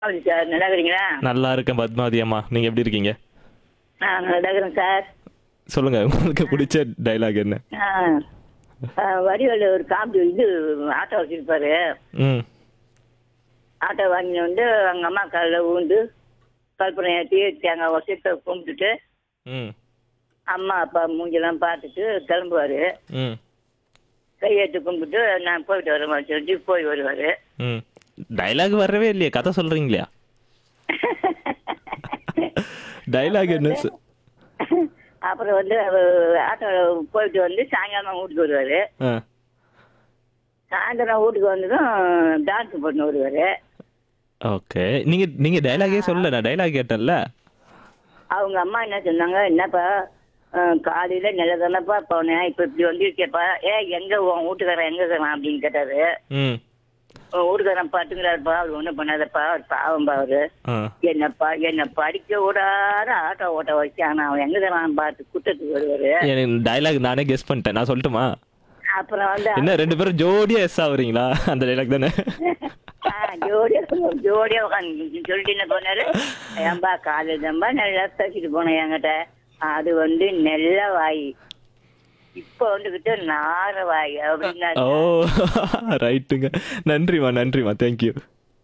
hello sir நல்லா இருக்கிறீங்களா நல்லா இருக்கேன் பத்மாவதி அம்மா நீங்க எப்படி இருக்கீங்க நான் நல்லா இருக்கிறேன் சார் சொல்லுங்க உங்களுக்கு பிடிச்ச டைலாக் என்ன ஆ, ஆ, வடிவேலு ஒரு காமெடி இது ஆட்டோ வச்சிருப்பாரு ம் ஆட்டோ வாங்கி வந்து அவங்க அம்மா காலில் ஊந்து கல்பனை ஏற்றி தேங்காய் வசத்தை கும்பிட்டுட்டு ம் அம்மா அப்பா மூஞ்செல்லாம் பார்த்துட்டு கிளம்புவார் ம் கையெழுத்து கும்பிட்டு நான் போயிட்டு வரேன் சொல்லிட்டு போய் வருவார் ம் டைலாக் வரவே இல்லையே கதை சொல்றீங்களா டைலாக் என்ன சொ- அப்புறம் வந்து ஆட்டோவில் போயிட்டு வந்து சாயங்காலம் வீட்டுக்கு வருவார் ஆ சாயந்தரம் வீட்டுக்கு வந்ததும் டான்ஸ் பண்ண வருவார் ஓகே நீங்க நீங்க டைலாகே சொல்லல நான் டைலாக் கேட்டேன்ல அவங்க அம்மா என்ன சொன்னாங்க என்னப்பா அஹ், காலையில நல்லதானப்பா போனேன் இப்ப இப்படி வந்திருக்கேப்பா ஏ எங்க உன் வீட்டுக்காரன் எங்க இருக்கிறான் அப்படின்னு கேட்டாரு ம் உன் வீட்டுக்காரன் பாத்துங்கிறாருப்பா அவர் ஒண்ணும் பண்ணாதப்பா அவர் பாவம்பா அவரு ஆ என்னப்பா என்ன படிக்க விடாத ஆட்டோ ஓட்ட வச்சு ஆனா அவன் எங்க இருக்கிறான் பார்த்து குத்தத்துக்கு வருவாரு எனக்கு டைலாக் நானே கெஸ் பண்ணிட்டேன் நான் சொல்லட்டுமா அப்புறம் வந்து என்ன ரெண்டு பேரும் ஜோடியா எஸ் ஆகுறீங்களா அந்த டைலாக் தானே ஆ, ஜோடியா ஜோடியா உட்காந்து சொல்லிட்டு என்ன பண்ணாரு ஏன்பா காலையில் தான்பா நல்லா பேசிட்டு போனேன் என்கிட்ட அது வந்து நெல்ல வாய் இப்ப வந்துகிட்டு நார வாய் அப்படின்னா ஓ ரைட்டுங்க நன்றிம்மா நன்றிம்மா தேங்க்யூ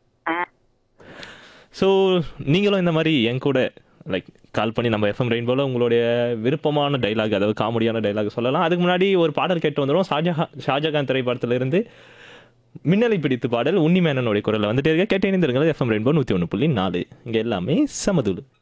ஸோ நீங்களும் இந்த மாதிரி என் கூட லைக் கால் பண்ணி நம்ம எஃப்எம் ரெயின்போல உங்களுடைய விருப்பமான டைலாக் அதாவது காமெடியான டைலாக் சொல்லலாம் அதுக்கு முன்னாடி ஒரு பாடல் கேட்டு வந்துடும் ஷாஜஹா ஷாஜகான் திரைப்படத்திலிருந்து மின்னலை பிடித்து பாடல் உன்னி மேனனுடைய குரலில் வந்துட்டே இருக்க கேட்டு இணைந்திருங்கள் எஃப்எம் ரெயின்போ நூற்றி ஒன்று புள்ளி நாலு இங்கே எல்லாமே சமதுளு